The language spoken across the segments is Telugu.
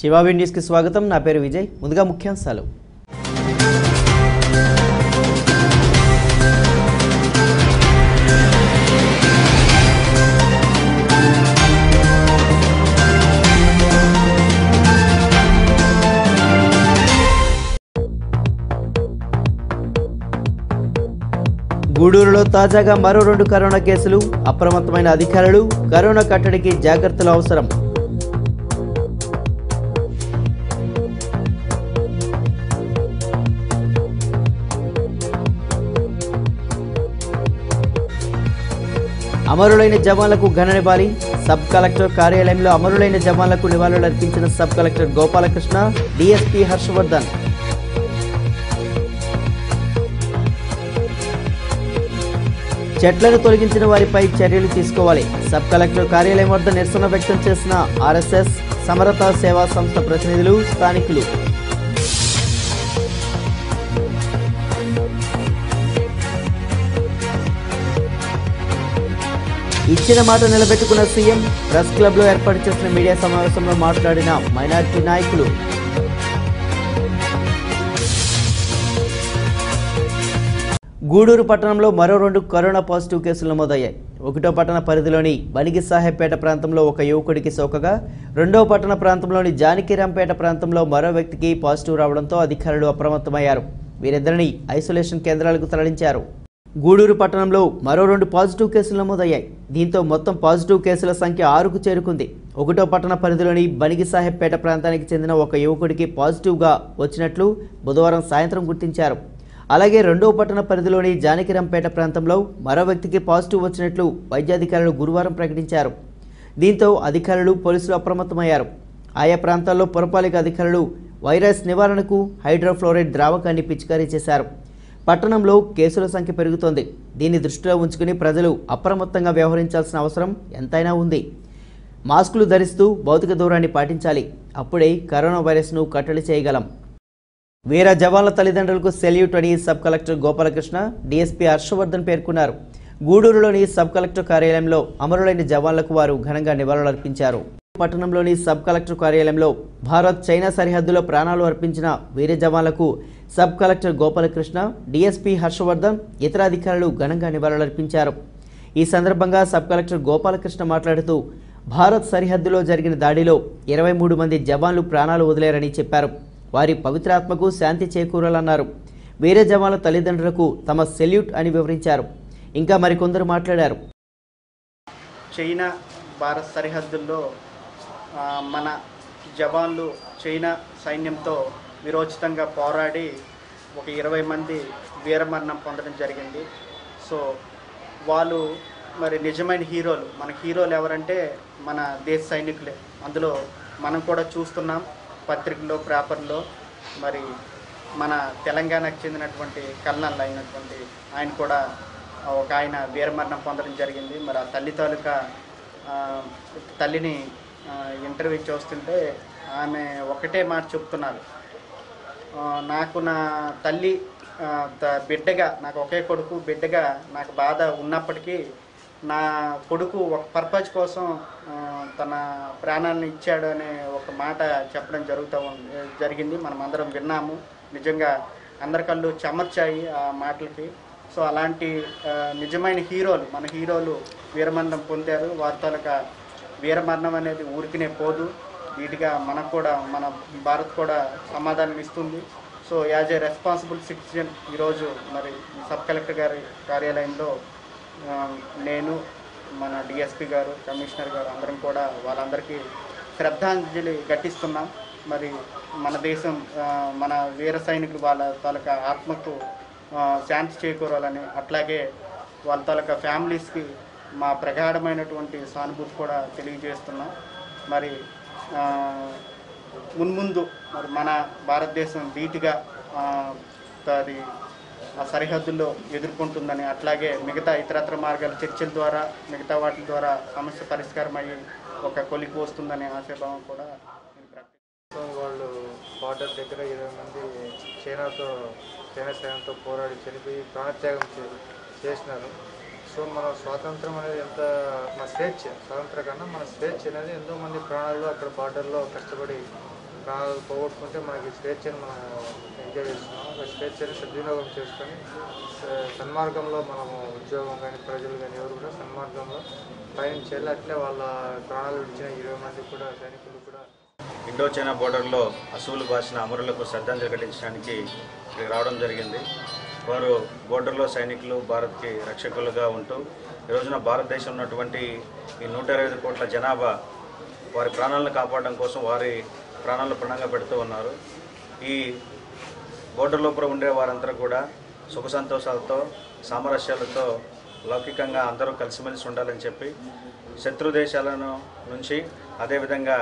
శివాబి న్యూస్కి స్వాగతం నా పేరు విజయ్ ముందుగా ముఖ్యాంశాలు గూడూరులో తాజాగా మరో రెండు కరోనా కేసులు అప్రమత్తమైన అధికారులు కరోనా కట్టడికి జాగ్రత్తలు అవసరం అమరులైన జవాన్లకు ఘన నివాళి సబ్ కలెక్టర్ కార్యాలయంలో అమరులైన జవాన్లకు నివాళులు అర్పించిన sub collector Gopalakrishna DSP Harshavardhan చెట్లను తొలగించిన వారిపై చర్యలు తీసుకోవాలి సబ్ కలెక్టర్ కార్యాలయం వద్ద నిరసన వ్యక్తం చేసిన ఆర్ఎస్ఎస్ సమరత సేవా సంస్థ ప్రతినిధులు స్థానికులు ఇచ్చిన మాట నిలబెట్టుకున్న సీఎం ప్రెస్ క్లబ్లో ఏర్పాటు చేసిన మీడియా సమావేశంలో మాట్లాడిన మైనార్టీ నాయకులు గూడూరు పట్టణంలో మరో రెండు కరోనా పాజిటివ్ కేసులు నమోదయ్యాయి ఒకటో పట్టణ పరిధిలోని బనిగి సాహెబ్పేట ప్రాంతంలో ఒక యువకుడికి సోకగా రెండో పట్టణ ప్రాంతంలోని జానకిరాంపేట ప్రాంతంలో మరో వ్యక్తికి పాజిటివ్ రావడంతో అధికారులు అప్రమత్తమయ్యారు వీరిద్దరిని ఐసోలేషన్ కేంద్రాలకు తరలించారు గూడూరు పట్టణంలో మరో రెండు పాజిటివ్ కేసులు నమోదయ్యాయి దీంతో మొత్తం పాజిటివ్ కేసుల సంఖ్య ఆరుకు చేరుకుంది ఒకటో పట్టణ పరిధిలోని బనిగి సాహెబ్పేట ప్రాంతానికి చెందిన ఒక యువకుడికి పాజిటివ్గా వచ్చినట్లు బుధవారం సాయంత్రం గుర్తించారు అలాగే రెండో పట్టణ పరిధిలోని జానకిరంపేట ప్రాంతంలో మరో వ్యక్తికి పాజిటివ్ వచ్చినట్లు వైద్యాధికారులు గురువారం ప్రకటించారు దీంతో అధికారులు పోలీసులు అప్రమత్తమయ్యారు ఆయా ప్రాంతాల్లో పురపాలిక అధికారులు వైరస్ నివారణకు హైడ్రోఫ్లోరైడ్ ద్రావకాన్ని పిచికారీ చేశారు పట్టణంలో కేసుల సంఖ్య పెరుగుతోంది దీన్ని దృష్టిలో ఉంచుకుని ప్రజలు అప్రమత్తంగా వ్యవహరించాల్సిన అవసరం ఎంతైనా ఉంది మాస్కులు ధరిస్తూ భౌతిక దూరాన్ని పాటించాలి అప్పుడే కరోనా వైరస్ను కట్టడి చేయగలం వీర జవాన్ల తల్లిదండ్రులకు సెల్యూట్ అని sub collector Gopalakrishna DSP Harshavardhan పేర్కొన్నారు గూడూరులోని సబ్ కలెక్టర్ కార్యాలయంలో అమరులైన జవాన్లకు వారు ఘనంగా నివాళులర్పించారు పట్టణంలోని సబ్ కలెక్టర్ కార్యాలయంలో భారత్ చైనా సరిహద్దులో ప్రాణాలు అర్పించిన వీర జవాన్లకు sub collector Gopalakrishna DSP Harshavardhan ఇతర అధికారులు ఘనంగా నివాళులర్పించారు ఈ సందర్భంగా సబ్ కలెక్టర్ గోపాలకృష్ణ మాట్లాడుతూ భారత్ సరిహద్దులో జరిగిన దాడిలో ఇరవై మూడు మంది జవాన్లు ప్రాణాలు వదిలేరని చెప్పారు వారి పవిత్రాత్మకు శాంతి చేకూరాలన్నారు వీర జవాన్ల తల్లిదండ్రులకు తమ సెల్యూట్ అని వివరించారు ఇంకా మరికొందరు మాట్లాడారు చైనా భారత్ సరిహద్దుల్లో ఆ, మన జవాన్లు చైనా సైన్యంతో విరోచితంగా పోరాడి ఒక ఇరవై మంది వీరమరణం పొందడం జరిగింది సో వాళ్ళు మరి నిజమైన హీరోలు మన హీరోలు ఎవరంటే మన దేశ సైనికులే అందులో మనం కూడా చూస్తున్నాం పత్రికల్లో పేపర్లో మరి మన తెలంగాణకు చెందినటువంటి కల్నల్ అయినటువంటి ఆయన కూడా ఒక ఆయన వీరమరణం పొందడం జరిగింది మరి ఆ తల్లి తాలూకా ఆ, తల్లిని ఆ, ఇంటర్వ్యూ చూస్తుంటే ఆమె ఒకటే మాట చెప్తున్నారు ఆ, నాకు నా తల్లి ఆ, త- బిడ్డగా నాకు ఒకే కొడుకు బిడ్డగా నాకు బాధ ఉన్నప్పటికీ నా కొడుకు ఒక పర్పస్ కోసం ఆ, తన ప్రాణాలను ఇచ్చాడు అనే ఒక మాట చెప్పడం జరుగుతూ ఉంది జరిగింది మనం అందరం విన్నాము నిజంగా అందరి కళ్ళు చెమర్చాయి ఆ మాటలకి సో అలాంటి ఆ, నిజమైన హీరోలు మన హీరోలు వీరమరణం పొందారు వారి తాలూకా వీరమరణం అనేది ఊరికినే పోదు వీటిగా మనకు కూడా మన భారత్ కూడా సమాధానం ఇస్తుంది so as a responsible citizen ఈరోజు మరి సబ్ కలెక్టర్ గారి కార్యాలయంలో ఆ, నేను మన డిఎస్పి గారు కమిషనర్ గారు అందరం కూడా వాళ్ళందరికీ శ్రద్ధాంజలి ఘటిస్తున్నాం మరి మన దేశం ఆ, మన వీర సైనికులు వాళ్ళ తాలూకా ఆత్మకు ఆ, శాంతి చేకూరాలని అట్లాగే వాళ్ళ తాలూకా ఫ్యామిలీస్కి మా ప్రగాఢమైనటువంటి సానుభూతి కూడా తెలియజేస్తున్నాం మరి ఆ, మున్ముందు మరి మన భారతదేశం ధీటుగా ఆ, అది ఆ సరిహద్దుల్లో ఎదుర్కొంటుందని అట్లాగే మిగతా ఇతరత్ర మార్గాల చర్చల ద్వారా మిగతా వాటి ద్వారా సమస్య పరిష్కారం అయ్యి ఒక కొలికి వస్తుందనే ఆశాభావం కూడా నేను ప్రకటిస్తున్నాను. సో వాళ్ళు బార్డర్ దగ్గర ఇరవై మంది చైనాతో చైనా సైన్యంతో పోరాడి చనిపోయి ప్రాణత్యాగం చే- చేసినారు సో మన స్వాతంత్రం అనేది ఎంత మన స్వేచ్ఛ స్వాతంత్ర కన్నా మన స్వేచ్ఛ అనేది ఎంతో మంది ప్రాణాలు అక్కడ బార్డర్లో కష్టపడి ప్రాణాలు పోగొట్టుకుంటే మనకి స్వేచ్ఛను మనం ఎంజాయ్ చేస్తున్నాం ఆ స్వేచ్ఛని సద్వినియోగం చేసుకొని స- సన్మార్గంలో మనము ఉద్యోగం కానీ ప్రజలు కానీ ఎవరు కూడా సన్మార్గంలో పయనించాలి అట్లే వాళ్ళ ప్రాణాలు విడిచిన ఇరవై మంది కూడా సైనికులు కూడా ఇండో చైనా బోర్డర్లో అసువులు బాసిన అమరులకు శ్రద్ధాంజలి ఘటించడానికి ఇక్కడికి రావడం జరిగింది వారు బోర్డర్లో సైనికులు భారత్కి రక్షకులుగా ఉంటూ ఈ రోజున భారతదేశం ఉన్నటువంటి ఈ నూట ఇరవై ఐదు కోట్ల జనాభా వారి ప్రాణాలను కాపాడడం కోసం వారి ప్రాణాలను ప్రణంగా పెడుతూ ఉన్నారు ఈ బోర్డర్ లోపల ఉండే వారందరూ కూడా సుఖ సంతోషాలతో సామరస్యాలతో లౌకికంగా అందరూ కలిసిమెలిసి ఉండాలని చెప్పి శత్రు దేశాలను నుంచి అదేవిధంగా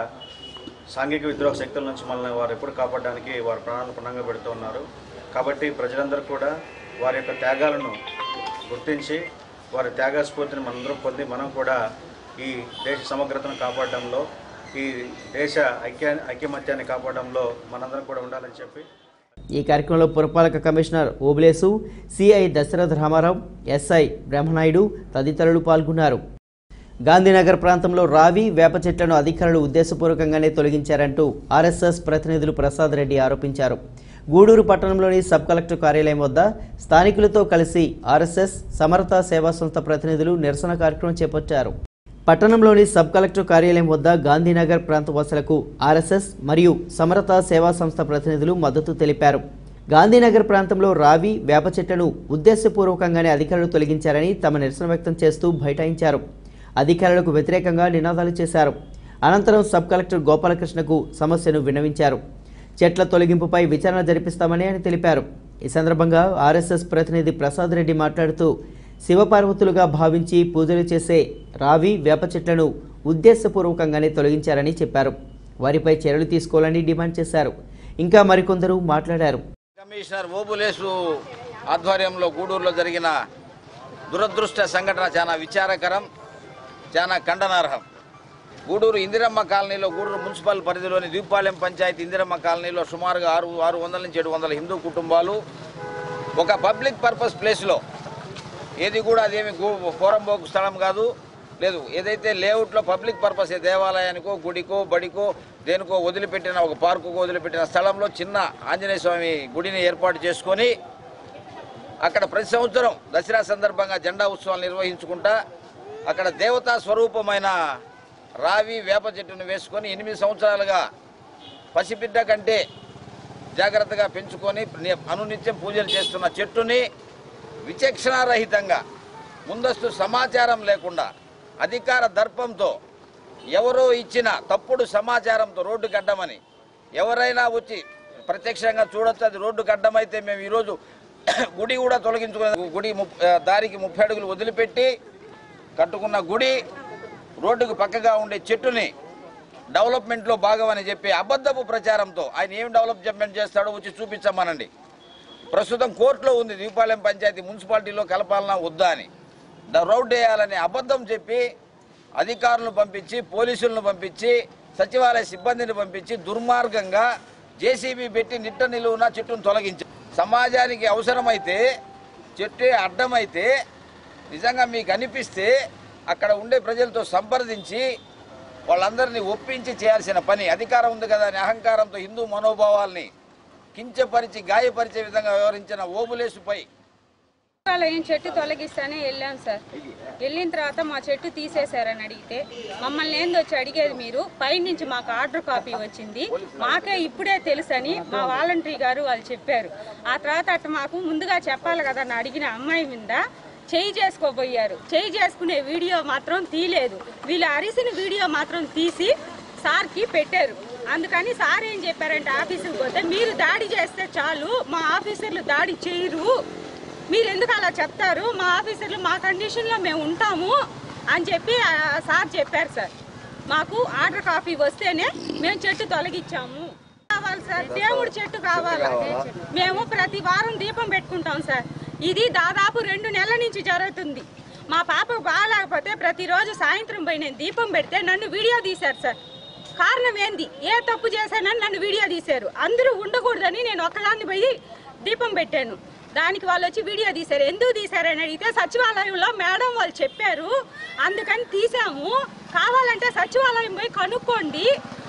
సాంఘిక విద్రోహ శక్తుల నుంచి మనల్ని వారు ఎప్పుడు కాపాడడానికి వారి ప్రాణాలను పుణంగా పెడుతూ ఉన్నారు కాబట్టి ప్రజలందరూ కూడా వారి యొక్క త్యాగాలను గుర్తించి వారి త్యాగ స్ఫూర్తిని మనందరం పొంది మనం కూడా ఈ దేశ సమగ్రతను కాపాడడంలో ఈ దేశ ఐక్య ఐక్యమత్యాన్ని కాపాడడంలో మనందరం కూడా ఉండాలని చెప్పి ఈ కార్యక్రమంలో పురపాలక commissioner Obulesu CI Dasaratha Ramarao SI Brahmanaidu తదితరులు పాల్గొన్నారు గాంధీనగర్ ప్రాంతంలో రావి వేప చెట్లను అధికారులు ఉద్దేశపూర్వకంగానే తొలగించారంటూ ఆర్ఎస్ఎస్ ప్రతినిధులు ప్రసాద్ రెడ్డి ఆరోపించారు గూడూరు పట్టణంలోని సబ్ కలెక్టర్ కార్యాలయం వద్ద స్థానికులతో కలిసి ఆర్ఎస్ఎస్ సమరత సేవా సంస్థ ప్రతినిధులు నిరసన కార్యక్రమం చేపట్టారు పట్టణంలోని సబ్ కలెక్టర్ కార్యాలయం వద్ద గాంధీనగర్ ప్రాంత వాసులకు ఆర్ఎస్ఎస్ మరియు సమరత సేవా సంస్థ ప్రతినిధులు మద్దతు తెలిపారు గాంధీనగర్ ప్రాంతంలో రావి వేప చెట్లను ఉద్దేశపూర్వకంగానే అధికారులు తొలగించారని తమ నిరసన వ్యక్తం చేస్తూ బైఠాయించారు అధికారులకు వ్యతిరేకంగా నినాదాలు చేశారు అనంతరం సబ్ కలెక్టర్ గోపాలకృష్ణకు సమస్యను విన్నవించారు చెట్ల తొలగింపుపై విచారణ జరిపిస్తామని ఆయన తెలిపారు ఈ సందర్భంగా ఆర్ఎస్ఎస్ ప్రతినిధి ప్రసాద్ రెడ్డి మాట్లాడుతూ శివపార్వతులుగా భావించి పూజలు చేసే రావి వేప చెట్లను ఉద్దేశపూర్వకంగానే తొలగించారని చెప్పారు వారిపై చర్యలు తీసుకోవాలని డిమాండ్ చేశారు ఇంకా మరికొందరు మాట్లాడారు కమిషనర్ ఓబులేసు ఆధ్వర్యంలో గూడూరులో జరిగిన దురదృష్ట సంఘటన చాలా విచారకరం చాలా ఖండనార్హం గూడూరు ఇందిరమ్మ కాలనీలో గూడూరు మున్సిపల్ పరిధిలోని దీపాలెం పంచాయతీ ఇందిరమ్మ కాలనీలో సుమారుగా ఆరు ఆరు వందల నుంచి ఏడు వందల హిందూ కుటుంబాలు ఒక పబ్లిక్ పర్పస్ ప్లేస్లో ఏది కూడా అదేమి పోరంబోకు స్థలం కాదు లేదు ఏదైతే లేఅవుట్లో పబ్లిక్ పర్పస్ ఏ దేవాలయానికో గుడికో బడికో దేనికో వదిలిపెట్టిన ఒక పార్కుకో వదిలిపెట్టిన స్థలంలో చిన్న ఆంజనేయ స్వామి గుడిని ఏర్పాటు చేసుకొని అక్కడ ప్రతి సంవత్సరం దసరా సందర్భంగా జెండా ఉత్సవాలు నిర్వహించుకుంటా అక్కడ దేవతా స్వరూపమైన రావి వేప చెట్టును వేసుకొని ఎనిమిది సంవత్సరాలుగా పసిబిడ్డ కంటే జాగ్రత్తగా పెంచుకొని ని- అనునిత్యం పూజలు చేస్తున్న చెట్టుని విచక్షణారహితంగా ముందస్తు సమాచారం లేకుండా అధికార దర్పంతో ఎవరో ఇచ్చిన తప్పుడు సమాచారంతో రోడ్డు గడ్డమని ఎవరైనా వచ్చి ప్రత్యక్షంగా చూడొచ్చు అది రోడ్డు గడ్డమైతే మేము ఈరోజు గుడి కూడా తొలగించుకునే గుడి ముప్- ఆ, దారికి ముప్పై అడుగులు వదిలిపెట్టి కట్టుకున్న గుడి రోడ్డుకు పక్కగా ఉండే చెట్టుని డెవలప్మెంట్లో భాగమని చెప్పి అబద్ధపు ప్రచారంతో ఆయన ఏం డెవలప్మెంట్ చేస్తాడో వచ్చి చూపించమనండి ప్రస్తుతం కోర్టులో ఉంది దీపాలెం పంచాయతీ మున్సిపాలిటీలో కలపాలన్నా వద్దా అని ద- రౌడ్ వేయాలని అబద్ధం చెప్పి అధికారులను పంపించి పోలీసులను పంపించి సచివాలయ సిబ్బందిని పంపించి దుర్మార్గంగా జేసీబీ పెట్టి నిట్ట నిలువున చెట్టును తొలగించారు సమాజానికి అవసరమైతే చెట్టు అడ్డమైతే నిజంగా మీకు అనిపిస్తే అక్కడ ఉండే ప్రజలతో సంప్రదించి వాళ్ళందరినీ ఒప్పించి చేయాల్సిన పని అధికారం ఉంది కదా అని అహంకారంతో హిందూ మనోభావాల్ని కించపరిచి గాయపరిచే విధంగా వ్యవహరించిన ఓబులేసుపై సచివాలయం చెట్టు తొలగిస్తానే వెళ్ళాం సార్ వెళ్ళిన తర్వాత మా చెట్టు తీసేశారని అడిగితే మమ్మల్ని ఏంది వచ్చి అడిగేది మీరు పైనుంచి మాకు ఆర్డర్ కాపీ వచ్చింది మాకే ఇప్పుడే తెలుసని మా వాలంటరీ గారు వాళ్ళు చెప్పారు ఆ తర్వాత అట్ట మాకు ముందుగా చెప్పాలి కదా అని అడిగిన అమ్మాయి మీద చేయి చేసుకోబోయారు చేయి చేసుకునే వీడియో మాత్రం తీయలేదు వీళ్ళు అరిసిన వీడియో మాత్రం తీసి సార్కి పెట్టారు అందుకని సార్ ఏం చెప్పారంటే ఆఫీసుకి పోతే మీరు దాడి చేస్తే చాలు మా ఆఫీసర్లు దాడి చేయరు మీరు ఎందుకు అలా చెప్తారు మా ఆఫీసర్లు మా కండిషన్లో మేము ఉంటాము అని చెప్పి ఆ సార్ చెప్పారు సార్ మాకు ఆర్డర్ కాపీ వస్తేనే మేము చెట్టు తొలగించాము కావాలి సార్ దేవుడి చెట్టు కావాలి మేము ప్రతి వారం దీపం పెట్టుకుంటాం సార్ ఇది దాదాపు రెండు నెలల నుంచి జరుగుతుంది మా పాప బాగాలేకపోతే ప్రతిరోజు సాయంత్రం పోయి నేను దీపం పెడితే నన్ను వీడియో తీశారు సార్ కారణం ఏంది ఏ తప్పు చేశానని నన్ను వీడియో తీశారు అందరూ ఉండకూడదని నేను ఒక్కదాన్ని పోయి దీపం పెట్టాను దానికి వాళ్ళు వచ్చి వీడియో తీశారు ఎందుకు తీశారని అడిగితే సచివాలయంలో మేడం వాళ్ళు చెప్పారు అందుకని తీసాము కావాలంటే సచివాలయం పోయి కనుక్కోండి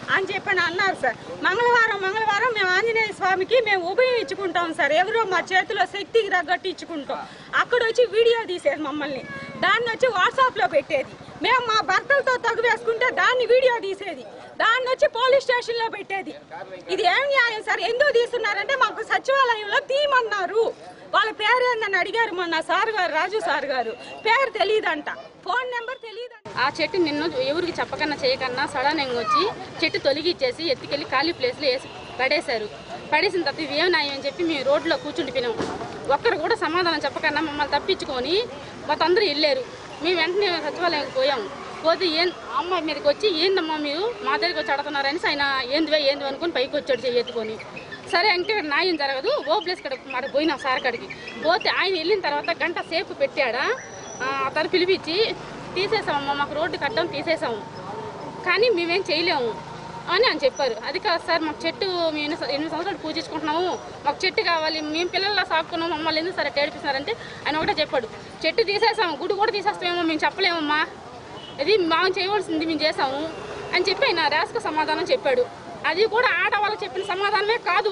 అని చెప్పని అన్నారు సార్ మంగళవారం మంగళవారం మేము ఆంజనేయ స్వామికి మేము ఉభయం ఇచ్చుకుంటాం సార్ ఎవరో మా చేతిలో శక్తికి తగ్గట్టు ఇచ్చుకుంటాం అక్కడ వచ్చి వీడియో తీసేది మమ్మల్ని దాన్ని వచ్చి వాట్సాప్లో పెట్టేది మేము మా భర్తలతో తగు వేసుకుంటే దాన్ని వీడియో తీసేది దాన్ని వచ్చి పోలీస్ స్టేషన్లో పెట్టేది ఇది ఏం న్యాయం సార్ ఎందుకు తీస్తున్నారంటే మాకు సచివాలయంలో తీయమన్నారు వాళ్ళ పేరు ఏందని అడిగారు మొన్న సార్ గారు రాజు సార్ గారు పేరు తెలియదంట ఫోన్ నెంబర్ తెలియదంట ఆ చెట్టు నిన్ను ఎవరికి చెప్పకన్నా చేయకన్నా సడన్ వచ్చి చెట్టు తొలగిచ్చేసి ఎత్తుకెళ్ళి ఖాళీ ప్లేస్లో వేసి పడేశారు పడేసిన తర్వాత ఇవి ఏం న్యాయం అని చెప్పి మేము రోడ్లో కూర్చుండిపోయినాం ఒక్కరు కూడా సమాధానం చెప్పకన్నా మమ్మల్ని తప్పించుకొని మాకందరూ వెళ్ళారు మేము వెంటనే సచివాలయంకి పోయాము పోతే ఏం అమ్మాయి మీదకి వచ్చి ఏందమ్మా మీరు మా దగ్గరికి వచ్చి అడుగుతున్నారని ఆయన ఏందివే ఏంది అనుకుని పైకి వచ్చాడు చెయ్యి ఎత్తుకొని సరే ఇంకా ఇక్కడ న్యాయం జరగదు ఓ ప్లేస్ కడ మాట పోయినా సార్ కాడికి పోతే ఆయన వెళ్ళిన తర్వాత గంట సేపు పెట్టాడా ఆ, అతను పిలిపించి తీసేసామమ్మా మాకు రోడ్డు కట్టడం తీసేసాము కానీ మేమేం చేయలేము అని అని చెప్పారు అది కాదు సార్ మాకు చెట్టు మేము ఎన్ని స- ఎనిమిది సంవత్సరాలు పూజించుకుంటున్నాము మాకు చెట్టు కావాలి మేము పిల్లల్లా సాకున్నాం మమ్మల్ని ఎందుకు సరే ఏడిపిస్తున్నారంటే ఆయన ఒకటే చెప్పాడు చెట్టు తీసేసాము గుడి కూడా తీసేస్తామేమో మేము చెప్పలేమమ్మా ఇది మేము చేయవలసింది మేము చేసాము అని చెప్పి ఆయన రాసుకు సమాధానం చెప్పాడు అది కూడా ఆడవాళ్ళకి చెప్పిన సమాధానమే కాదు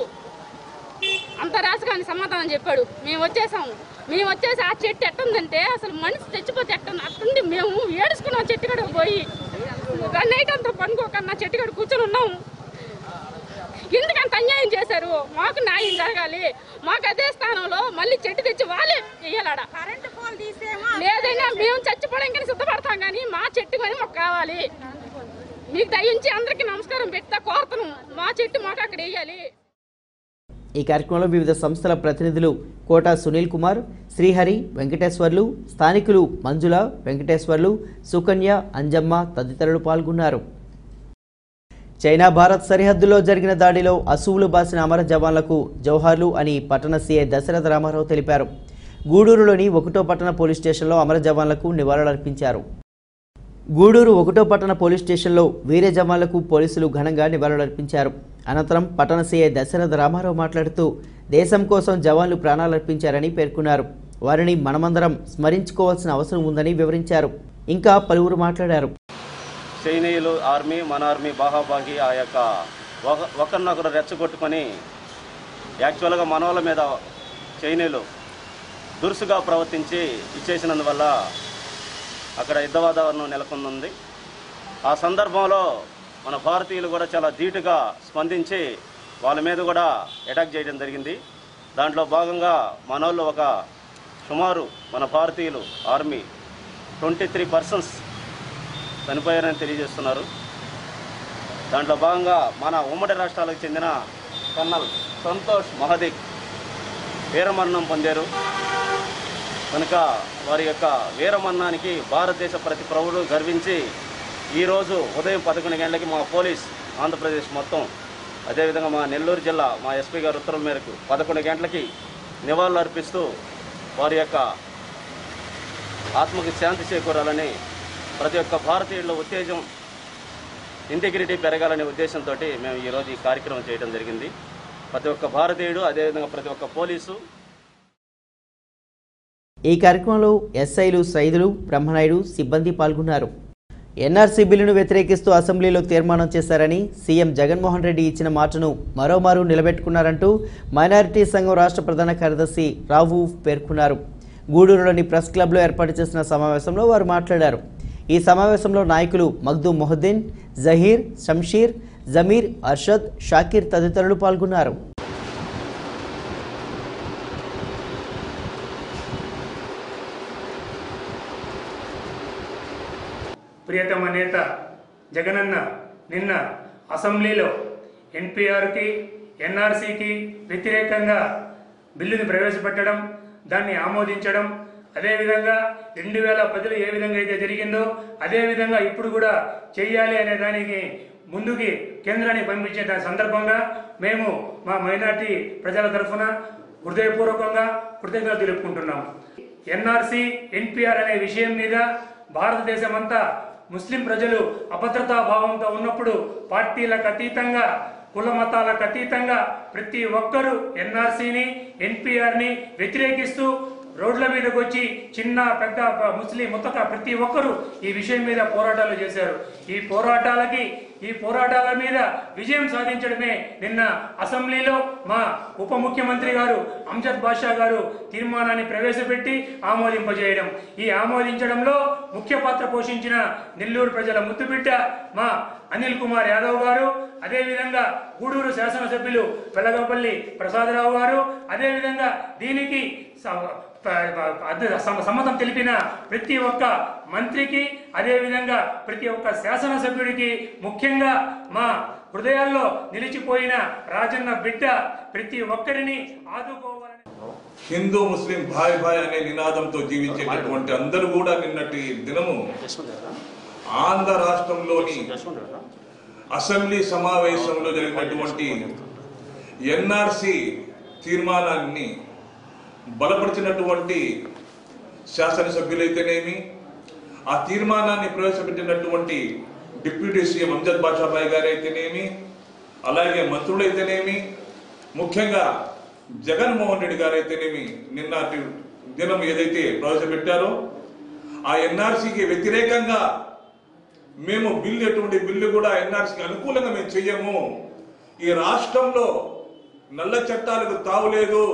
అంత రాసుగాని సమాధానం చెప్పాడు మేము వచ్చేసాము మేము వచ్చేసి ఆ చెట్టు ఎట్టుందంటే అసలు మనిషి తెచ్చిపోతే ఎట్టుంది అట్టుండి మేము ఏడుచుకున్నాం చెట్టు కాడకు పోయి నైట్ అంతా పనుకోకన్నా చెట్టు కాడ కూర్చొని ఉన్నాము ఎందుకంత అన్యాయం చేశారు మాకు న్యాయం జరగాలి మాకు అదే స్థానంలో మళ్ళీ చెట్టు తెచ్చి వాళ్ళే వేయాలడా కరెంటు పోల్ తీసేమో లేదైనా మేము చచ్చిపోవడానికి సిద్ధపడతాం కానీ మా చెట్టు కొని మాకు కావాలి మీకు దయించి అందరికీ నమస్కారం పెడతా కోరుతున్నాం మా చెట్టు మాకు అక్కడ వేయాలి ఈ కార్యక్రమంలో వివిధ సంస్థల ప్రతినిధులు కోట సునీల్ కుమార్ శ్రీహరి వెంకటేశ్వర్లు స్థానికులు మంజుల వెంకటేశ్వర్లు సుకన్య అంజమ్మ తదితరులు పాల్గొన్నారు చైనా భారత్ సరిహద్దులో జరిగిన దాడిలో అసువులు బాసిన అమర జవాన్లకు జౌహార్లు అని పట్టణ సీఐ దశరథ రామారావు తెలిపారు గూడూరులోని ఒకటో పట్టణ పోలీస్ స్టేషన్లో అమర జవాన్లకు నివాళులర్పించారు గూడూరు ఒకటో పట్టణ పోలీస్ స్టేషన్లో వీర జవాన్లకు పోలీసులు ఘనంగా నివాళులర్పించారు అనంతరం పట్టణ సీఐ దశరథ రామారావు మాట్లాడుతూ దేశం కోసం జవాన్లు ప్రాణాలర్పించారని పేర్కొన్నారు వారిని మనమందరం స్మరించుకోవాల్సిన అవసరం ఉందని వివరించారు ఇంకా పలువురు మాట్లాడారు చైనీయులు ఆర్మీ మన ఆర్మీ బాహాబాగి ఆ యొక్క ఒక ఒకరినొకరు రెచ్చగొట్టుకొని యాక్చువల్గా మన వాళ్ళ మీద చైనీయులు దురుసుగా ప్రవర్తించి ఇచ్చేసినందువల్ల అక్కడ యుద్ధ వాతావరణం నెలకొంది ఆ సందర్భంలో మన భారతీయులు కూడా చాలా ధీటుగా స్పందించి వాళ్ళ మీద కూడా అటాక్ చేయడం జరిగింది దాంట్లో భాగంగా మన వాళ్ళు ఒక సుమారు మన భారతీయులు ఆర్మీ ట్వంటీ త్రీ పర్సన్స్ చనిపోయారని తెలియజేస్తున్నారు దాంట్లో భాగంగా మన ఉమ్మడి రాష్ట్రాలకు చెందిన కన్నల్ సంతోష్ మహదిక్ వీరమరణం పొందారు కనుక వారి యొక్క వీరమరణానికి భారతదేశ ప్రతి పౌరుడు గర్వించి ఈరోజు ఉదయం పదకొండు గంటలకి మా పోలీస్ ఆంధ్రప్రదేశ్ మొత్తం అదేవిధంగా మా నెల్లూరు జిల్లా మా ఎస్పీ గారి ఉత్తర్వుల మేరకు పదకొండు గంటలకి నివాళులు అర్పిస్తూ వారి యొక్క ఆత్మకి శాంతి చేకూరాలని ప్రతి ఒక్క భారతీయుల ఉత్తేజం ఇంటిగ్రిటీ పెరగాలనే ఉద్దేశంతో మేము ఈరోజు ఈ కార్యక్రమం చేయడం జరిగింది ప్రతి ఒక్క భారతీయుడు అదేవిధంగా ప్రతి ఒక్క పోలీసు ఈ కార్యక్రమంలో ఎస్ఐలు సైదులు బ్రహ్మనాయుడు సిబ్బంది పాల్గొన్నారు ఎన్ఆర్సీ బిల్లును వ్యతిరేకిస్తూ అసెంబ్లీలో తీర్మానం చేశారని సీఎం జగన్మోహన్ రెడ్డి ఇచ్చిన మాటను మరోమారు నిలబెట్టుకున్నారంటూ మైనారిటీ సంఘం రాష్ట్ర ప్రధాన కార్యదర్శి రావు పేర్కొన్నారు గూడూరులోని ప్రెస్ క్లబ్లో ఏర్పాటు చేసిన సమావేశంలో వారు మాట్లాడారు ఈ సమావేశంలో నాయకులు మగ్దూమ్ మొహద్దీన్ జహీర్ షంషీర్ జమీర్ అర్షద్ షాకీర్ తదితరులు పాల్గొన్నారు ప్రియతమ నేత జగనన్న నిన్న అసెంబ్లీలో ఎన్పిఆర్కి ఎన్ఆర్సీకి వ్యతిరేకంగా బిల్లుని ప్రవేశపెట్టడం దాన్ని ఆమోదించడం అదేవిధంగా రెండు వేల పదిలో ఏ విధంగా అయితే జరిగిందో అదేవిధంగా ఇప్పుడు కూడా చెయ్యాలి అనే దానికి ముందుకి కేంద్రానికి పంపించే దాని సందర్భంగా మేము మా మైనార్టీ ప్రజల తరఫున హృదయపూర్వకంగా కృతజ్ఞతలు తెలుపుకుంటున్నాం ఎన్ఆర్సీ ఎన్పిఆర్ అనే విషయం మీద భారతదేశం అంతా ముస్లిం ప్రజలు అభద్రతా భావంతో ఉన్నప్పుడు పార్టీలకు అతీతంగా కుల మతాలకు అతీతంగా ప్రతి ఒక్కరూ ఎన్ఆర్సీని ఎన్పిఆర్ని వ్యతిరేకిస్తూ రోడ్ల మీదకి వచ్చి చిన్న పెద్ద ప- ముస్లిం ముతక ప్రతి ఒక్కరూ ఈ విషయం మీద పోరాటాలు చేశారు ఈ పోరాటాలకి ఈ పోరాటాల మీద విజయం సాధించడమే నిన్న అసెంబ్లీలో మా ఉప ముఖ్యమంత్రి గారు అంజద్ బాషా గారు తీర్మానాన్ని ప్రవేశపెట్టి ఆమోదింపజేయడం ఈ ఆమోదించడంలో ముఖ్య పాత్ర పోషించిన నెల్లూరు ప్రజల ముద్దుబిడ్డ మా అనిల్ కుమార్ యాదవ్ గారు అదేవిధంగా గూడూరు శాసనసభ్యులు వెలగపల్లి ప్రసాదరావు గారు అదేవిధంగా దీనికి స- ప- ప- అద్ద- సమ- సమ్మతం తెలిపిన ప్రతి ఒక్క మంత్రికి అదేవిధంగా ప్రతి ఒక్క శాసనసభ్యుడికి ముఖ్యంగా మా హృదయాల్లో నిలిచిపోయిన రాజన్న బిడ్డ ప్రతి ఒక్కరిని ఆదుకోవాలని హిందూ ముస్లిం భాయ్ భాయ్ అనే నినాదంతో జీవించేటటువంటి అందరూ కూడా నిన్నటి దినము ఆంధ్ర రాష్ట్రంలోని అసెంబ్లీ సమావేశంలో జరిగినటువంటి ఎన్ఆర్సి తీర్మానాన్ని బలపరిచినటువంటి శాసనసభ్యులైతేనేమి ఆ తీర్మానాన్ని ప్రవేశపెట్టినటువంటి డిప్యూటీ సీఎం అంజద్ బాషాబాయ్ గారు అయితేనేమి అలాగే మంత్రులైతేనేమి ముఖ్యంగా జగన్మోహన్ రెడ్డి గారు అయితేనేమి నిన్నటి దినం ఏదైతే ప్రవేశపెట్టారో ఆ ఎన్ఆర్సీకి వ్యతిరేకంగా మేము బిల్లు ఎటువంటి బిల్లు కూడా ఎన్ఆర్సీకి అనుకూలంగా మేము చెయ్యము ఈ రాష్ట్రంలో నల్ల చట్టాలకు తావులేదు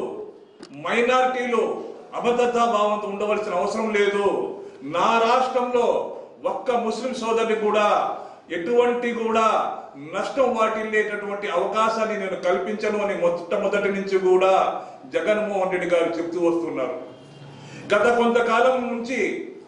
మైనారిటీలు అభద్రతా భావంతో ఉండవలసిన అవసరం లేదు నా రాష్ట్రంలో ఒక్క ముస్లిం సోదరుని కూడా ఎటువంటి కూడా నష్టం వాటిల్లేటటువంటి అవకాశాన్ని నేను కల్పించను అని మొట్టమొదటి నుంచి కూడా జగన్మోహన్ రెడ్డి గారు చెప్తూ వస్తున్నారు గత కొంతకాలం నుంచి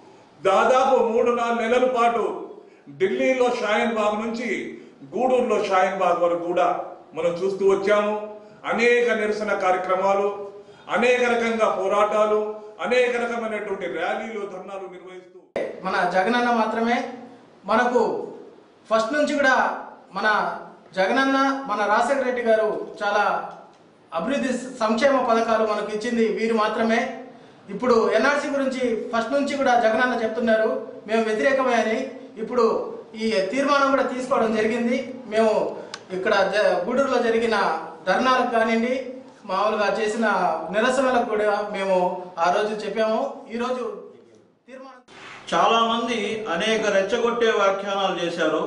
దాదాపు మూడు నాలుగు నెలల పాటు ఢిల్లీలో షాయిన్ బాగ్ నుంచి గూడూరులో షాయిన్ బాగ్ వరకు కూడా మనం చూస్తూ వచ్చాము అనేక నిరసన కార్యక్రమాలు అనేక రకంగా పోరాటాలు అనేక రకమైనటువంటి ర్యాలీలు ధర్నాలు నిర్వహిస్తూ మన జగనన్న మాత్రమే మనకు ఫస్ట్ నుంచి కూడా మన జగనన్న మన రాజశేఖర రెడ్డి గారు చాలా అభివృద్ధి సంక్షేమ పథకాలు మనకు ఇచ్చింది వీరు మాత్రమే ఇప్పుడు ఎన్ఆర్సీ గురించి ఫస్ట్ నుంచి కూడా జగనన్న చెప్తున్నారు మేము వ్యతిరేకమే అని ఇప్పుడు ఈ తీర్మానం కూడా తీసుకోవడం జరిగింది మేము ఇక్కడ జ- గూడూరులో జరిగిన ధర్నాలకు కానివ్వండి మామూలుగా చేసిన నిరసనలకు కూడా మేము ఆ రోజు చెప్పాము ఈరోజు తీర్మానం చాలా మంది అనేక రెచ్చగొట్టే వ్యాఖ్యానాలు చేశారు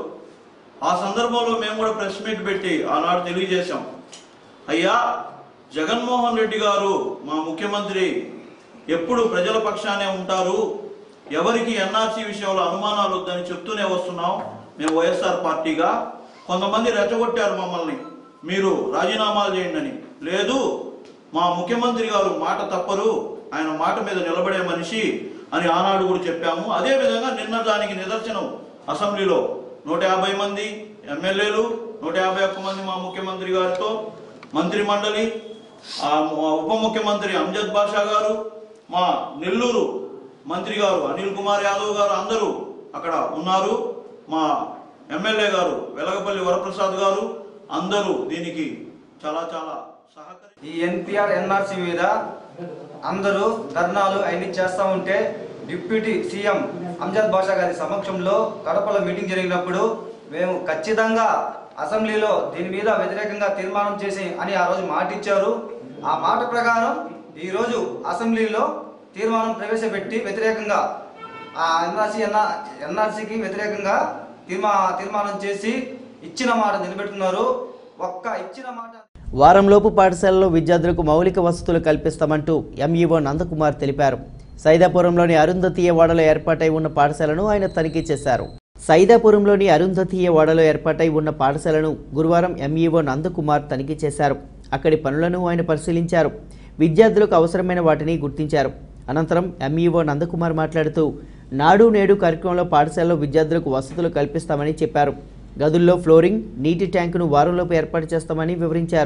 ఆ సందర్భంలో మేము కూడా ప్రెస్ మీట్ పెట్టి ఆనాడు తెలియజేశాం అయ్యా జగన్మోహన్ రెడ్డి గారు మా ముఖ్యమంత్రి ఎప్పుడు ప్రజల పక్షానే ఉంటారు ఎవరికి ఎన్ఆర్సీ విషయంలో అనుమానాలు వద్దని చెప్తూనే వస్తున్నాం మేము వైఎస్ఆర్ పార్టీగా కొంతమంది రెచ్చగొట్టారు మమ్మల్ని మీరు రాజీనామాలు చేయండి అని లేదు మా ముఖ్యమంత్రి గారు మాట తప్పరు ఆయన మాట మీద నిలబడే మనిషి అని ఆనాడు కూడా చెప్పాము అదే విధంగా నిన్న దానికి నిదర్శనం అసెంబ్లీలో నూట యాభై మంది ఎమ్మెల్యేలు నూట యాభై ఒక్క మంది మా ముఖ్యమంత్రి గారితో మంత్రి మండలి ఆ మా ఉప ముఖ్యమంత్రి అంజద్ బాషా గారు మా నెల్లూరు మంత్రి గారు అనిల్ కుమార్ యాదవ్ గారు అందరూ అక్కడ ఉన్నారు మా ఎమ్మెల్యే గారు వెలగపల్లి వరప్రసాద్ గారు అందరూ దీనికి చాలా చాలా సహకరి ఈ ఎన్పిఆర్ ఎన్ఆర్సీ మీద అందరూ ధర్నాలు అన్ని చేస్తూ ఉంటే డిప్యూటీ సీఎం అంజద్ బాషా గారి సమక్షంలో కడపలో మీటింగ్ జరిగినప్పుడు మేము ఖచ్చితంగా అసెంబ్లీలో దీని మీద వ్యతిరేకంగా తీర్మానం చేసి అని ఆ రోజు మాట ఇచ్చారు ఆ మాట ప్రకారం ఈరోజు అసెంబ్లీలో తీర్మానం ప్రవేశపెట్టి వ్యతిరేకంగా ఆ ఎన్ఆర్సీ ఎన్ఆర్ ఎన్ఆర్సీకి వ్యతిరేకంగా తీర్మా తీర్మానం చేసి ఇచ్చిన మాట నిలబెట్టుకున్నారు ఒక్క ఇచ్చిన మాట వారంలోపు పాఠశాలలో విద్యార్థులకు మౌలిక వసతులు కల్పిస్తామంటూ ఎంఈఓ నందకుమార్ తెలిపారు సైదాపురంలోని అరుంధతీయ వాడలో ఏర్పాటై ఉన్న పాఠశాలను ఆయన తనిఖీ చేశారు సైదాపురంలోని అరుంధతీయ వాడలో ఏర్పాటై ఉన్న పాఠశాలను గురువారం ఎంఈఓ నందకుమార్ తనిఖీ చేశారు అక్కడి పనులను ఆయన పరిశీలించారు విద్యార్థులకు అవసరమైన వాటిని గుర్తించారు అనంతరం ఎంఈఓ నందకుమార్ మాట్లాడుతూ నాడు నేడు కార్యక్రమంలో పాఠశాలలో విద్యార్థులకు వసతులు కల్పిస్తామని చెప్పారు గదుల్లో ఫ్లోరింగ్ నీటి ట్యాంకును వారంలోపు ఏర్పాటు చేస్తామని వివరించారు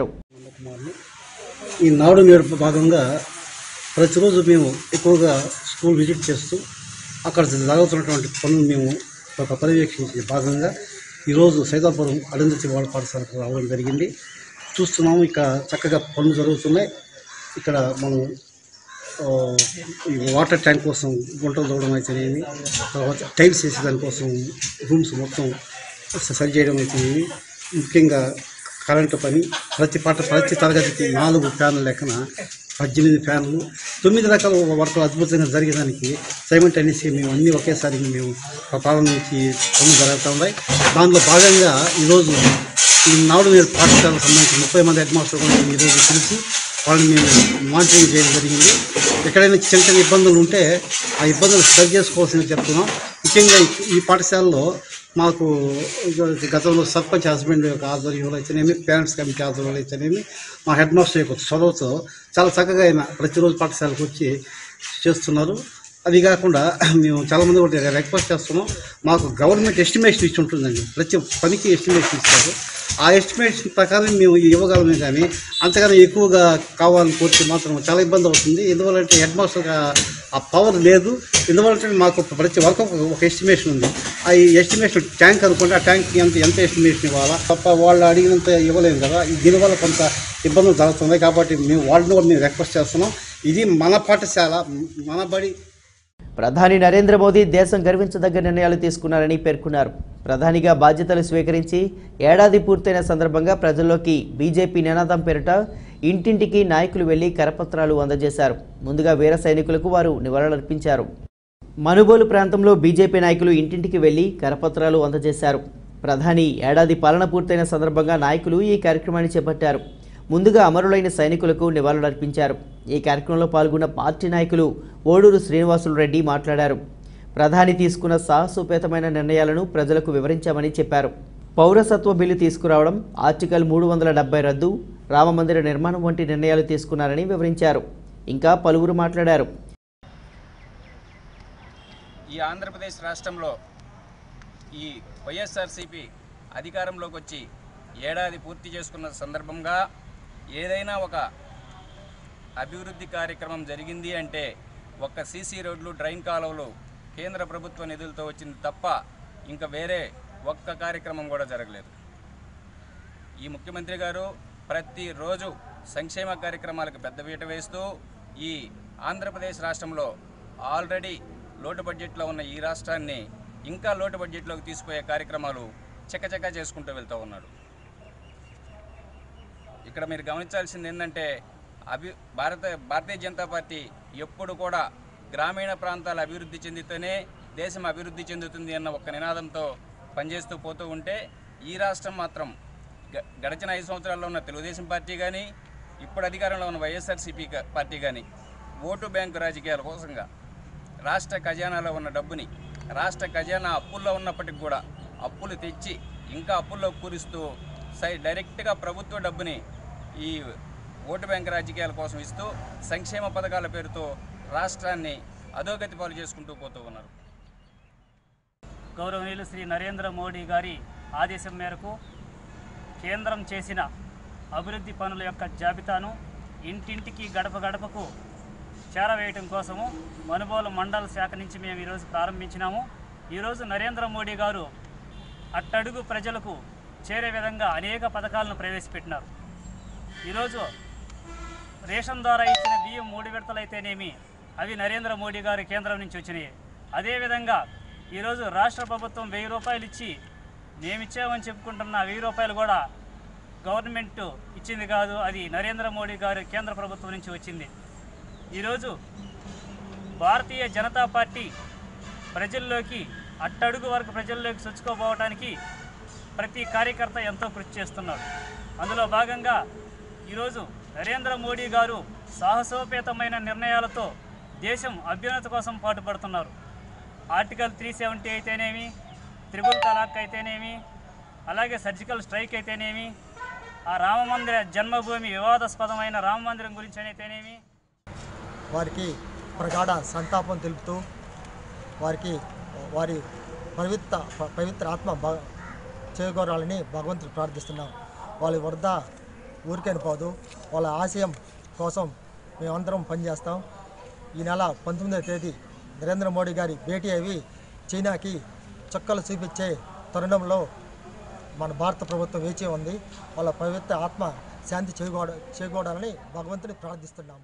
ఈ నాడు నేడు భాగంగా ప్రతిరోజు మేము ఎక్కువగా స్కూల్ విజిట్ చేస్తూ అక్కడ జరుగుతున్నటువంటి పనులు మేము ఒక పర్యవేక్షించే భాగంగా ఈరోజు సైదాపురం అరుంధతి వాళ్ళ పాఠశాలకు రావడం జరిగింది చూస్తున్నాము ఇక చక్కగా పనులు జరుగుతున్నాయి ఇక్కడ మనం ఆ, ఈ వాటర్ ట్యాంక్ కోసం గుంటలు తవ్వడం అయితేనేమి తర్వాత టైల్స్ వేసే దానికోసం రూమ్స్ మొత్తం సరి చేయడం అయితేనేమి ముఖ్యంగా కరెంటు పని ప్రతి పాట ప్రతి తరగతికి నాలుగు ఫ్యాన్ల లెక్కన పద్దెనిమిది ఫ్యాన్లు తొమ్మిది రకాల వర్కులు అద్భుతంగా జరిగేదానికి సైమల్టేనియస్గా మేము అన్నీ ఒకేసారి మేము ప్రారంభించి పనులు జరుగుతూ ఉన్నాయి దానిలో భాగంగా ఈరోజు ఈ నాడు నేడు పాఠశాలకు సంబంధించి ముప్పై మంది హెడ్ మాస్టర్ కూడా మేము ఈరోజు పిలిచి వాళ్ళని మేము మానిటరింగ్ చేయడం జరిగింది ఎక్కడైనా చిన్న చిన్న ఇబ్బందులు ఉంటే ఆ ఇబ్బందులు సరి చేసుకోవాల్సింది చెప్తున్నాం ముఖ్యంగా ఈ- ఈ పాఠశాలలో మాకు గతంలో సర్పంచ్ హస్బెండ్ యొక్క ఆధ్వర్యంలో అయితేనేమి పేరెంట్స్ కమిటీ ఆధ్వర్యంలో అయితేనేమి మా హెడ్ మాస్టర్ యొక్క చొరవతో చాలా చక్కగా ఆయన ప్రతిరోజు పాఠశాలకు వచ్చి చేస్తున్నారు అది కాకుండా మేము చాలామంది కూడా రిక్వెస్ట్ చేస్తున్నాం మాకు గవర్నమెంట్ ఎస్టిమేషన్ ఇచ్చి ఉంటుందండి ప్రతి పనికి ఎస్టిమేషన్ ఇస్తారు ఆ ఎస్టిమేషన్ ప్రకారం మేము ఇవ్వగలమే కానీ అంతగానో ఎక్కువగా కావాలని కోరితే మాత్రం చాలా ఇబ్బంది అవుతుంది ఎందువల్లంటే హెడ్ మాస్టర్ ఆ పవర్ లేదు ఎందువల్లంటే మాకు ప్రతి వర్క్ ఒక ఎస్టిమేషన్ ఉంది ఆ ఎస్టిమేషన్ ట్యాంక్ అనుకుంటే ఆ ట్యాంక్ ఎంత ఎంత ఎస్టిమేషన్ ఇవ్వాలా తప్ప వాళ్ళు అడిగినంత ఇవ్వలేము కదా దీనివల్ల కొంత ఇబ్బందులు జరుగుతున్నాయి కాబట్టి మేము వాళ్ళని కూడా మేము రిక్వెస్ట్ చేస్తున్నాం ఇది మన పాఠశాల మన బడి ప్రధాని నరేంద్ర మోదీ దేశం గర్వించదగ్గ నిర్ణయాలు తీసుకున్నారని పేర్కొన్నారు ప్రధానిగా బాధ్యతలు స్వీకరించి ఏడాది పూర్తయిన సందర్భంగా ప్రజల్లోకి బీజేపీ నినాదం పేరిట ఇంటింటికి నాయకులు వెళ్లి కరపత్రాలు అందజేశారు ముందుగా వీర సైనికులకు వారు నివాళులర్పించారు మనుబోలు ప్రాంతంలో బీజేపీ నాయకులు ఇంటింటికి వెళ్లి కరపత్రాలు అందజేశారు ప్రధాని ఏడాది పాలన పూర్తయిన సందర్భంగా నాయకులు ఈ కార్యక్రమాన్ని చేపట్టారు ముందుగా అమరులైన సైనికులకు నివాళులర్పించారు ఈ కార్యక్రమంలో పాల్గొన్న పార్టీ నాయకులు ఓడూరు శ్రీనివాసులు రెడ్డి మాట్లాడారు ప్రధాని తీసుకున్న సాహసోపేతమైన నిర్ణయాలను ప్రజలకు వివరించామని చెప్పారు పౌరసత్వ బిల్లు తీసుకురావడం ఆర్టికల్ మూడు వందల డెబ్బై రద్దు రామమందిర నిర్మాణం వంటి నిర్ణయాలు తీసుకున్నారని వివరించారు ఇంకా పలువురు మాట్లాడారు ఈ ఆంధ్రప్రదేశ్ రాష్ట్రంలో ఈ వైఎస్ఆర్సీపీ అధికారంలోకి వచ్చి ఏడాది పూర్తి చేసుకున్న సందర్భంగా ఏదైనా ఒక అభివృద్ధి కార్యక్రమం జరిగింది అంటే ఒక్క సీసీ రోడ్లు డ్రైన్ కాలువలు కేంద్ర ప్రభుత్వ నిధులతో వచ్చింది తప్ప ఇంకా వేరే ఒక్క కార్యక్రమం కూడా జరగలేదు ఈ ముఖ్యమంత్రి గారు ప్రతిరోజు సంక్షేమ కార్యక్రమాలకు పెద్దపీట వేస్తూ ఈ ఆంధ్రప్రదేశ్ రాష్ట్రంలో ఆల్రెడీ లోటు బడ్జెట్లో ఉన్న ఈ రాష్ట్రాన్ని ఇంకా లోటు బడ్జెట్లోకి తీసుకుపోయే కార్యక్రమాలు చకచకా చేసుకుంటూ వెళ్తూ ఉన్నాడు ఇక్కడ మీరు గమనించాల్సింది ఏంటంటే అభి భారత భారతీయ జనతా పార్టీ ఎప్పుడు కూడా గ్రామీణ ప్రాంతాల అభివృద్ధి చెందితేనే దేశం అభివృద్ధి చెందుతుంది అన్న ఒక్క నినాదంతో పనిచేస్తూ పోతూ ఉంటే ఈ రాష్ట్రం మాత్రం గ- గడిచిన ఐదు సంవత్సరాల్లో ఉన్న తెలుగుదేశం పార్టీ కానీ ఇప్పుడు అధికారంలో ఉన్న వైఎస్ఆర్సీపీ గా- పార్టీ కానీ ఓటు బ్యాంకు రాజకీయాల కోసంగా రాష్ట్ర ఖజానాలో ఉన్న డబ్బుని రాష్ట్ర ఖజానా అప్పుల్లో ఉన్నప్పటికి కూడా అప్పులు తెచ్చి ఇంకా అప్పుల్లో కూరుస్తూ సై డైరెక్ట్గా ప్రభుత్వ డబ్బుని ఈ ఓటు బ్యాంక్ రాజకీయాల కోసం ఇస్తూ సంక్షేమ పథకాల పేరుతో రాష్ట్రాన్ని అధోగతి పాలు చేసుకుంటూ పోతూ ఉన్నారు గౌరవనీయులు శ్రీ నరేంద్ర మోడీ గారి ఆదేశం మేరకు కేంద్రం చేసిన అభివృద్ధి పనుల యొక్క జాబితాను ఇంటింటికి గడప గడపకు చేరవేయటం కోసము మనుబోలు మండల శాఖ నుంచి మేము ఈరోజు ప్రారంభించినాము ఈరోజు నరేంద్ర మోడీ గారు అట్టడుగు ప్రజలకు చేరే విధంగా అనేక పథకాలను ప్రవేశపెట్టినారు ఈరోజు రేషన్ ద్వారా ఇచ్చిన బియ్యం మూడు విడతలు అయితేనేమి అవి నరేంద్ర మోడీ గారి కేంద్రం నుంచి వచ్చినాయి అదేవిధంగా ఈరోజు రాష్ట్ర ప్రభుత్వం వెయ్యి రూపాయలు ఇచ్చి మేమిచ్చామని చెప్పుకుంటున్న ఆ వెయ్యి రూపాయలు కూడా గవర్నమెంట్ ఇచ్చింది కాదు అది నరేంద్ర మోడీ గారి కేంద్ర ప్రభుత్వం నుంచి వచ్చింది ఈరోజు భారతీయ జనతా పార్టీ ప్రజల్లోకి అట్టడుగు వరకు ప్రజల్లోకి చొచ్చుకోపోవటానికి ప్రతి కార్యకర్త ఎంతో కృషి చేస్తున్నాడు అందులో భాగంగా ఈరోజు నరేంద్ర మోడీ గారు సాహసోపేతమైన నిర్ణయాలతో దేశం అభ్యున్నతి కోసం పాటుపడుతున్నారు ఆర్టికల్ త్రీ సెవెంటీ అయితేనేమి త్రిబుల్ తలాక్ అయితేనేమి అలాగే సర్జికల్ స్ట్రైక్ అయితేనేమి ఆ రామమందిర జన్మభూమి వివాదాస్పదమైన రామ మందిరం గురించి అయితేనేమి వారికి ప్రగాఢ సంతాపం తెలుపుతూ వారికి వారి పవిత్ర ప- పవిత్ర ఆత్మ బ చేకూరాలని భగవంతుడు ప్రార్థిస్తున్నాం వాళ్ళ వద్ద ఊరికని పోదు వాళ్ళ ఆశయం కోసం మేమందరం పనిచేస్తాం ఈ నెల పంతొమ్మిదవ తేదీ నరేంద్ర మోడీ గారి భేటీ అవి చైనాకి చుక్కలు చూపించే తరుణంలో మన భారత ప్రభుత్వం వేచి ఉంది వాళ్ళ పవిత్ర ఆత్మ శాంతి చేకూడ చేకూడాలని భగవంతుని ప్రార్థిస్తున్నాము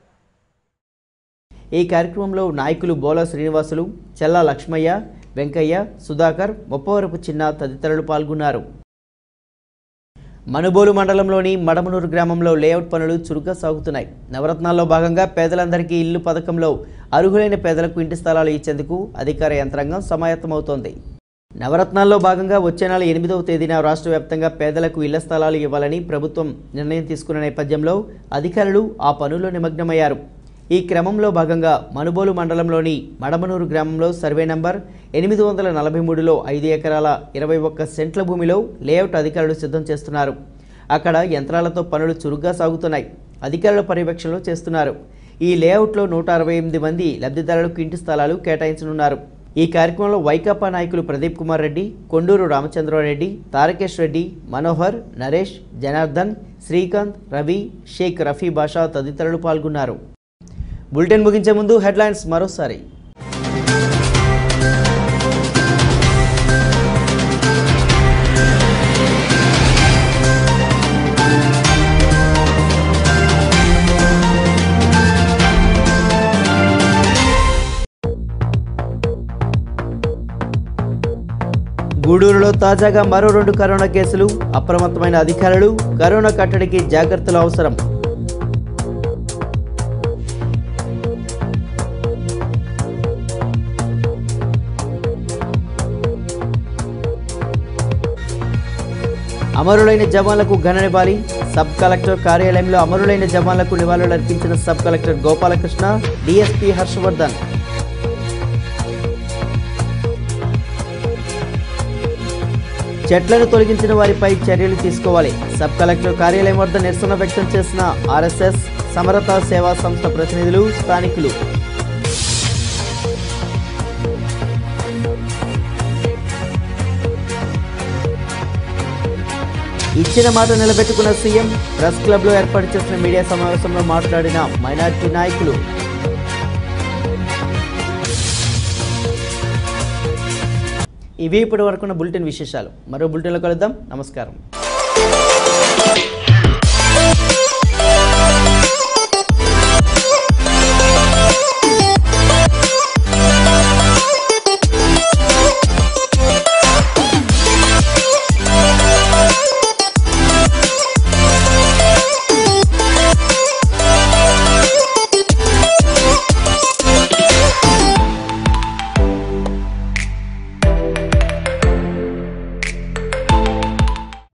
ఈ కార్యక్రమంలో నాయకులు బోల శ్రీనివాసులు చెల్లా లక్ష్మయ్య వెంకయ్య సుధాకర్ ముప్పవరపు చిన్న తదితరులు పాల్గొన్నారు మనుబోలు మండలంలోని మడమనూరు గ్రామంలో లేఅవుట్ పనులు చురుగ్గా సాగుతున్నాయి నవరత్నాల్లో భాగంగా పేదలందరికీ ఇల్లు పథకంలో అర్హులైన పేదలకు ఇంటి స్థలాలు ఇచ్చేందుకు అధికార యంత్రాంగం సమాయత్తమవుతోంది నవరత్నాల్లో భాగంగా వచ్చే నెల ఎనిమిదవ తేదీన రాష్ట్ర వ్యాప్తంగా పేదలకు ఇళ్ల స్థలాలు ఇవ్వాలని ప్రభుత్వం నిర్ణయం తీసుకున్న నేపథ్యంలో అధికారులు ఆ పనుల్లో నిమగ్నమయ్యారు ఈ క్రమంలో భాగంగా మనుబోలు మండలంలోని మడమనూరు గ్రామంలో సర్వే నంబర్ ఎనిమిది వందల నలభై మూడులో ఐదు ఎకరాల ఇరవై ఒక్క సెంట్ల భూమిలో లేఅవుట్ అధికారులు సిద్ధం చేస్తున్నారు అక్కడ యంత్రాలతో పనులు చురుగ్గా సాగుతున్నాయి అధికారుల పర్యవేక్షణలో చేస్తున్నారు ఈ లేఅవుట్లో నూట అరవై ఎనిమిది మంది లబ్ధిదారులకు ఇంటి స్థలాలు కేటాయించనున్నారు ఈ కార్యక్రమంలో వైకాపా నాయకులు ప్రదీప్ కుమార్ రెడ్డి కొండూరు రామచంద్రారెడ్డి తారకేష్ రెడ్డి మనోహర్ నరేష్ జనార్దన్ శ్రీకాంత్ రవి షేక్ రఫీ బాషా తదితరులు పాల్గొన్నారు బులెటిన్ ముగించే ముందు హెడ్లైన్స్ మరోసారి గూడూరులో తాజాగా మరో రెండు కరోనా కేసులు అప్రమత్తమైన అధికారులు కరోనా కట్టడికి జాగ్రత్తలు అవసరం అమరులైన జవాన్లకు ఘన నివాళి సబ్ కలెక్టర్ కార్యాలయంలో అమరులైన జవాన్లకు నివాళులు అర్పించిన sub collector Gopalakrishna DSP Harshavardhan చెట్లను తొలగించిన వారిపై చర్యలు తీసుకోవాలి సబ్ కలెక్టర్ కార్యాలయం వద్ద నిరసన వ్యక్తం చేసిన ఆర్ఎస్ఎస్ సమరత సేవా సంస్థ ప్రతినిధులు స్థానికులు ఇచ్చిన మాట నిలబెట్టుకున్న సీఎం ప్రెస్ క్లబ్లో ఏర్పాటు చేసిన మీడియా సమావేశంలో మాట్లాడిన మైనార్టీ నాయకులు ఇవి ఇప్పటి వరకున్న బులెటిన్ విశేషాలు మరో బులెటిన్లో కలుద్దాం నమస్కారం